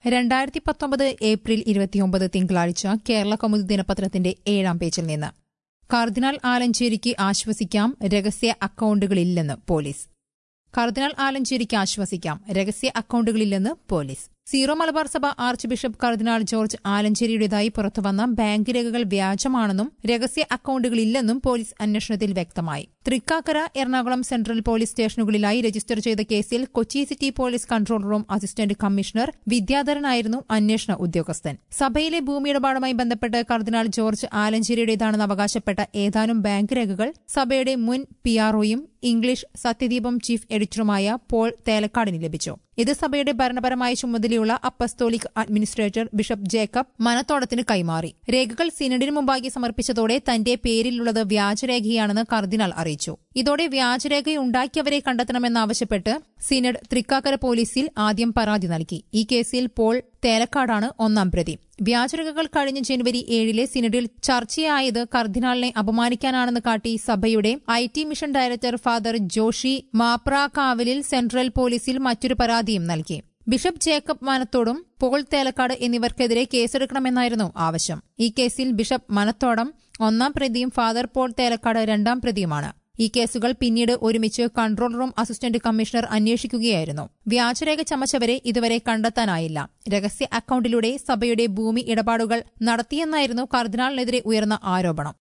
രണ്ടായിരത്തി പത്തൊമ്പത് ഏപ്രിൽ ഇരുപത്തിയൊമ്പത് തിങ്കളാഴ്ച കേരള കൗമുദി ദിനപത്രത്തിന്റെ ഏഴാം പേജിൽ നിന്ന് കർദിനാൾ ആലഞ്ചേരിക്ക് ആശ്വസിക്കാം രഹസ്യ അക്കൌണ്ടുകളില്ലെന്ന് പോലീസ് കർദിനാൾ ആലഞ്ചേരിക്ക് ആശ്വസിക്കാം രഹസ്യ അക്കൌണ്ടുകളില്ലെന്ന് പോലീസ് സീറോ മലബാർ സഭ ആർച്ച് ബിഷപ്പ് കർദിനാൾ ജോർജ് ആലഞ്ചേരിയുടേതായി പുറത്തുവന്ന ബാങ്ക് രേഖകൾ വ്യാജമാണെന്നും രഹസ്യ അക്കൌണ്ടുകളില്ലെന്നും പോലീസ് അന്വേഷണത്തിൽ വ്യക്തമായി തൃക്കാക്കര എറണാകുളം സെൻട്രൽ പോലീസ് സ്റ്റേഷനുകളിലായി രജിസ്റ്റർ ചെയ്ത കേസിൽ Kochi city police control room assistant commissioner വിദ്യാധരനായിരുന്നു അന്വേഷണ ഉദ്യോഗസ്ഥൻ സഭയിലെ ഭൂമിയിടപാടുമായി ബന്ധപ്പെട്ട് കർദിനാൾ ജോർജ് ആലഞ്ചേരിയുടേതാണെന്ന് അവകാശപ്പെട്ട ഏതാനും ബാങ്ക് രേഖകൾ സഭയുടെ മുൻ പിആർഒയും ഇംഗ്ലീഷ് സത്യദീപം ചീഫ് എഡിറ്ററുമായ പോൾ തേലക്കാടിന് ലഭിച്ചു ഇത് സഭയുടെ ഭരണപരമായ ചുമതലയുള്ള അപ്പസ്തോലിക് അഡ്മിനിസ്ട്രേറ്റർ ബിഷപ്പ് ജേക്കബ് മനത്തോടത്തിന് കൈമാറി രേഖകൾ സിനഡിന് മുമ്പാകെ സമർപ്പിച്ചതോടെ തന്റെ പേരിലുള്ളത് വ്യാജരേഖയാണെന്ന് കർദിനാൾ അറിയിച്ചു ഇതോടെ വ്യാജരേഖയുണ്ടാക്കിയവരെ കണ്ടെത്തണമെന്നാവശ്യപ്പെട്ട് സിനഡ് തൃക്കാക്കര പോലീസിൽ ആദ്യം പരാതി നൽകി ഈ കേസിൽ പോൾ തേലക്കാടാണ് ഒന്നാം പ്രതി വ്യാജരേഖകൾ കഴിഞ്ഞ ജനുവരി ഏഴിലെ സിനഡിൽ ചർച്ചയായത് കർദിനാളിനെ അപമാനിക്കാനാണെന്ന് കാട്ടി സഭയുടെ I T mission director father Joshy മാപ്രാകാവലിൽ സെൻട്രൽ പോലീസിൽ മറ്റൊരു പരാതിയും നൽകി ബിഷപ്പ് ജേക്കബ് മനത്തോടും പോൾ തേലക്കാട് എന്നിവർക്കെതിരെ കേസെടുക്കണമെന്നായിരുന്നു ആവശ്യം ഈ കേസിൽ ബിഷപ്പ് മനത്തോടം ഒന്നാം പ്രതിയും ഫാദർ പോൾ തേലക്കാട് രണ്ടാം പ്രതിയുമാണ് ഈ കേസുകൾ പിന്നീട് ഒരുമിച്ച് കൺട്രോൾ റൂം അസിസ്റ്റന്റ് കമ്മീഷണർ അന്വേഷിക്കുകയായിരുന്നു വ്യാജരേഖ ചമച്ചവരെ ഇതുവരെ കണ്ടെത്താനായില്ല രഹസ്യ അക്കൌണ്ടിലൂടെ സഭയുടെ ഭൂമി ഇടപാടുകൾ നടത്തിയെന്നായിരുന്നു കർദിനാളിനെതിരെ ഉയർന്ന ആരോപണം